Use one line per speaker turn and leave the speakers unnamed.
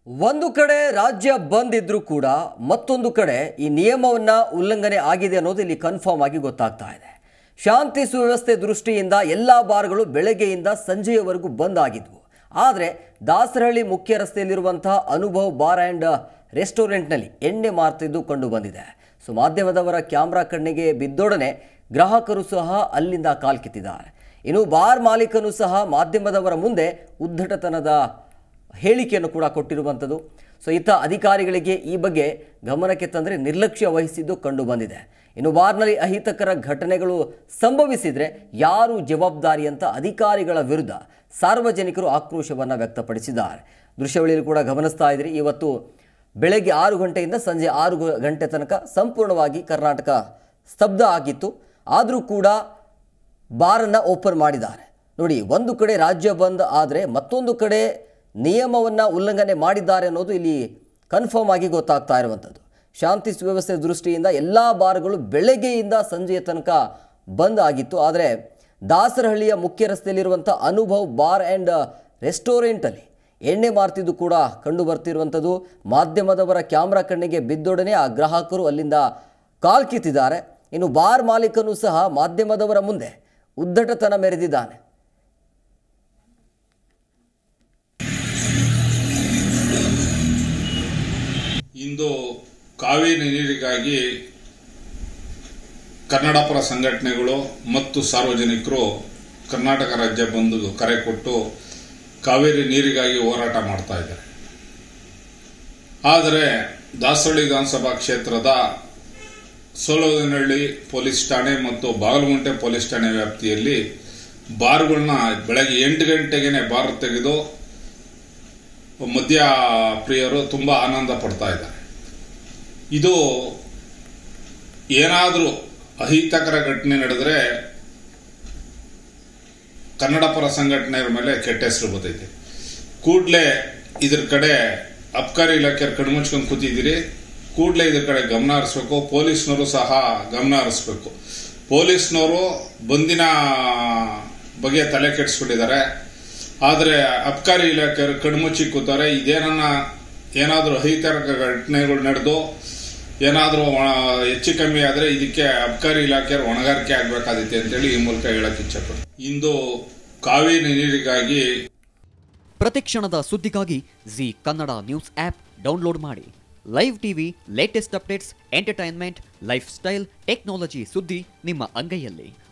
ಒಂದು ಕಡೆ ರಾಜ್ಯ ಬಂದ್ ಇದ್ರೂ ಕೂಡ ಮತ್ತೊಂದು ಕಡೆ ಈ ನಿಯಮವನ್ನ ಉಲ್ಲಂಘನೆ ಆಗಿದೆ ಅನ್ನೋದು ಇಲ್ಲಿ ಕನ್ಫರ್ಮ್ ಆಗಿ ಗೊತ್ತಾಗ್ತಾ ಇದೆ ಶಾಂತಿ ಸುವ್ಯವಸ್ಥೆ ದೃಷ್ಟಿಯಿಂದ ಎಲ್ಲ ಬಾರ್ಗಳು ಬೆಳಗ್ಗೆಯಿಂದ ಸಂಜೆಯವರೆಗೂ ಬಂದ್ ಆಗಿದ್ವು ಆದರೆ ದಾಸರಹಳ್ಳಿ ಮುಖ್ಯ ರಸ್ತೆಯಲ್ಲಿರುವಂತಹ ಅನುಭವ್ ಬಾರ್ ಆ್ಯಂಡ್ ರೆಸ್ಟೋರೆಂಟ್ನಲ್ಲಿ ಎಣ್ಣೆ ಮಾರ್ತಿದ್ದು ಕಂಡು ಬಂದಿದೆ ಸೊ ಮಾಧ್ಯಮದವರ ಕ್ಯಾಮ್ರಾ ಕಣ್ಣಿಗೆ ಬಿದ್ದೊಡನೆ ಗ್ರಾಹಕರು ಸಹ ಅಲ್ಲಿಂದ ಕಾಲ್ಕಿತ್ತಿದ್ದಾರೆ ಇನ್ನು ಬಾರ್ ಮಾಲೀಕನು ಸಹ ಮಾಧ್ಯಮದವರ ಮುಂದೆ ಉದ್ದಟತನದ ಹೇಳಿಕೆಯನ್ನು ಕೂಡ ಕೊಟ್ಟಿರುವಂಥದ್ದು ಸೊ ಇತ್ತ ಅಧಿಕಾರಿಗಳಿಗೆ ಈ ಬಗ್ಗೆ ಗಮನಕ್ಕೆ ತಂದರೆ ನಿರ್ಲಕ್ಷ್ಯ ವಹಿಸಿದ್ದು ಕಂಡು ಬಂದಿದೆ ಇನ್ನು ಬಾರ್ನಲ್ಲಿ ಅಹಿತಕರ ಘಟನೆಗಳು ಸಂಭವಿಸಿದರೆ ಯಾರು ಜವಾಬ್ದಾರಿ ಅಂತ ಅಧಿಕಾರಿಗಳ ವಿರುದ್ಧ ಸಾರ್ವಜನಿಕರು ಆಕ್ರೋಶವನ್ನು ವ್ಯಕ್ತಪಡಿಸಿದ್ದಾರೆ ದೃಶ್ಯಾವಳಿಯಲ್ಲಿ ಕೂಡ ಗಮನಿಸ್ತಾ ಇದ್ರಿ ಇವತ್ತು ಬೆಳಗ್ಗೆ ಆರು ಗಂಟೆಯಿಂದ ಸಂಜೆ ಆರು ಗ- ಗಂಟೆ ತನಕ ಸಂಪೂರ್ಣವಾಗಿ ಕರ್ನಾಟಕ ಸ್ತಬ್ಧ ಆಗಿತ್ತು ಆದರೂ ಕೂಡ ಬಾರನ್ನು ಓಪನ್ ಮಾಡಿದ್ದಾರೆ ನೋಡಿ ಒಂದು ಕಡೆ ರಾಜ್ಯ ಬಂದ್ ಆದರೆ ಮತ್ತೊಂದು ಕಡೆ ನಿಯಮವನ್ನು ಉಲ್ಲಂಘನೆ ಮಾಡಿದ್ದಾರೆ ಅನ್ನೋದು ಇಲ್ಲಿ ಕನ್ಫರ್ಮ್ ಆಗಿ ಗೊತ್ತಾಗ್ತಾ ಇರುವಂಥದ್ದು ಶಾಂತಿ ಸುವ್ಯವಸ್ಥೆ ದೃಷ್ಟಿಯಿಂದ ಎಲ್ಲ ಬಾರ್ಗಳು ಬೆಳಗ್ಗೆಯಿಂದ ಸಂಜೆಯ ತನಕ ಬಂದ್ ಆಗಿತ್ತು ಆದರೆ ದಾಸರಹಳ್ಳಿಯ ಮುಖ್ಯ ರಸ್ತೆಯಲ್ಲಿರುವಂಥ ಅನುಭವ್ ಬಾರ್ ಆ್ಯಂಡ್ ರೆಸ್ಟೋರೆಂಟಲ್ಲಿ ಎಣ್ಣೆ ಮಾರ್ತಿದ್ದು ಕೂಡ ಕಂಡು ಬರ್ತಿರುವಂಥದ್ದು ಮಾಧ್ಯಮದವರ ಕ್ಯಾಮ್ರಾ ಕಣ್ಣಿಗೆ ಬಿದ್ದೊಡನೆ ಆ ಗ್ರಾಹಕರು ಅಲ್ಲಿಂದ ಕಾಲ್ಕಿತ್ತಿದ್ದಾರೆ ಇನ್ನು ಬಾರ್ ಮಾಲೀಕನು ಸಹ ಮಾಧ್ಯಮದವರ ಮುಂದೆ ಉದ್ದಟತನ ಮೆರೆದಿದ್ದಾನೆ
ಇಂದು ಕಾವೇರಿ ನೀರಿಗಾಗಿ ಕನ್ನಡಪರ ಸಂಘಟನೆಗಳು ಮತ್ತು ಸಾರ್ವಜನಿಕರು ಕರ್ನಾಟಕ ರಾಜ್ಯ ಬಂದು ಕರೆ ಕೊಟ್ಟು ಕಾವೇರಿ ನೀರಿಗಾಗಿ ಹೋರಾಟ ಮಾಡ್ತಾ ಇದ್ದಾರೆ ಆದರೆ ದಾಸರಳ್ಳಿ ವಿಧಾನಸಭಾ ಕ್ಷೇತ್ರದ ಸೋಲೋದನಹಳ್ಳಿ ಪೊಲೀಸ್ ಠಾಣೆ ಮತ್ತು ಬಾಗಲಗುಂಟೆ ಪೊಲೀಸ್ ಠಾಣೆ ವ್ಯಾಪ್ತಿಯಲ್ಲಿ ಬಾರ್ಗಳನ್ನ ಬೆಳಗ್ಗೆ ಎಂಟು ಗಂಟೆಗೆನೆ ಬಾರ್ ತೆಗೆದು ಮದ್ಯ ಪ್ರಿಯರು ತುಂಬಾ ಆನಂದ ಪಡ್ತಾ ಇದ್ದಾರೆ ಇದು ಏನಾದರೂ ಅಹಿತಕರ ಘಟನೆ ನಡೆದ್ರೆ ಕನ್ನಡ ಪರ ಸಂಘಟನೆಯ ಮೇಲೆ ಕೆಟ್ಟ ಹೆಸರು ಬರ್ತೈತೆ ಕೂಡಲೇ ಇದ್ರ ಕಡೆ ಅಬ್ಕಾರಿ ಇಲಾಖೆಯವ್ರು ಕಣ್ಮುಚ್ಕೊಂಡು ಕೂತಿದ್ದೀರಿ ಕೂಡಲೇ ಇದ್ರ ಕಡೆ ಗಮನ ಹರಿಸ್ಬೇಕು ಪೊಲೀಸ್ನವರು ಸಹ ಗಮನ ಹರಿಸ್ಬೇಕು ಪೊಲೀಸ್ನವರು ಬಂದಿನ ಬಗ್ಗೆ ತಲೆ ಕೆಡಿಸ್ಕೊಂಡಿದ್ದಾರೆ ಆದರೆ ಅಬ್ಕಾರಿ ಇಲಾಖೆಯವರು ಕಣ್ಮುಚ್ಚಿ ಕೂತಾರೆ ಇದೇನನ್ನ ಏನಾದರೂ ಅಹಿತಕರ ಘಟನೆಗಳು ನಡೆದು ಏನಾದರೂ ಹೆಚ್ಚು ಕಮ್ಮಿ ಆದರೆ ಇದಕ್ಕೆ ಅಬ್ಕಾರಿ ಇಲಾಖೆಯವರು ಹೊಣೆಗಾರಿಕೆ ಆಗಬೇಕಾದಿತ್ತೆ ಅಂತೇಳಿ ಈ ಮೂಲಕ ಹೇಳಕ್ ಇಚ್ಛಪಡ್ತೀನಿ ಇಂದು ಕಾವೇರಿ ನೀರಿಗಾಗಿ
ಪ್ರತಿಕ್ಷಣದ ಸುದ್ದಿಗಾಗಿ Zee Kannada news app download ಮಾಡಿ live TV latest updates entertainment lifestyle technology ಸುದ್ದಿ ನಿಮ್ಮ ಅಂಗೈಯಲ್ಲಿ